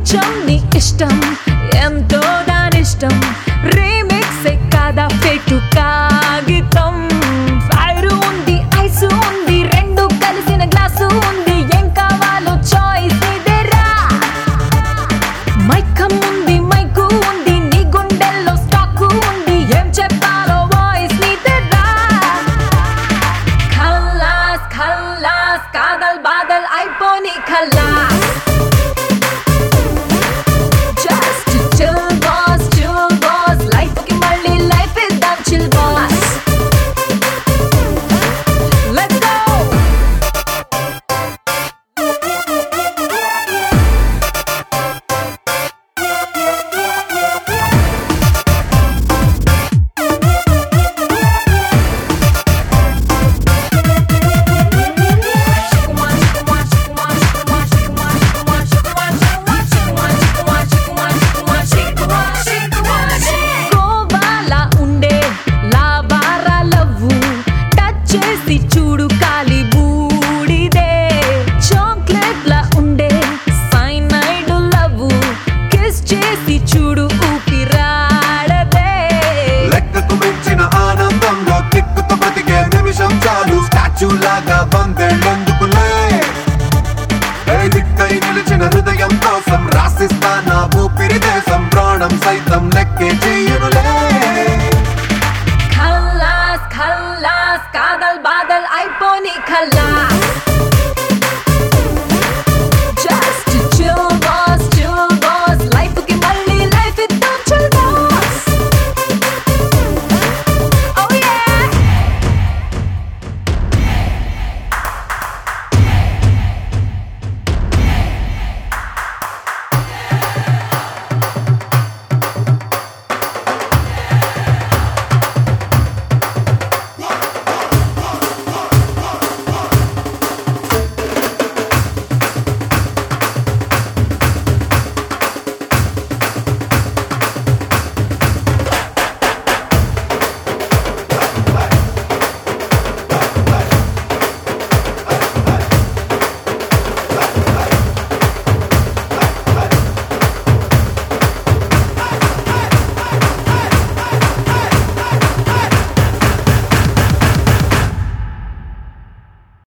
కొంచెం నీ ఇష్టం ఎంతో దానిష్టం రీమిక్స్ కాదా పెట్టు కాగితం ఫైర్ ఉంది ఐస్ ఉంది రెండు కలిసిన గ్లాసు ఉంది ఏం కావాలో చాయిస్ ఇదేరా మైకం ఉంది మైకు ఉంది నీ గుండెల్లో స్టాక్ ఉంది ఏం చెప్పాలో వాయిస్ నీదేరా ఖల్లాస్ ఖల్లాస్ కాదల్ బాదల్ అయిపోని ఖల్లాస్ just chill boss chill boss life కి మళ్ళీ లైఫ్ ఇద్దాం చిల్ బాస్ లెట్స్ గో గోవాలా ఉండే లావారా లవ్వు టచ్ చేసి చూడు కాలి బూడిదే చాక్లెట్ లా ఉండే సైనైడ్ లవ్వు కిస్ చేసి చూడు ఊపిరాడదే లెక్కకు మించిన ఆనందంలో దిక్కుతో బ్రతికే నిమిషం చాలు స్టాచ్యూ లాగా వందేళ్ళెందుకులే ఏ దిక్కై నిలిచిన హృదయం కోసం రాసిస్తాను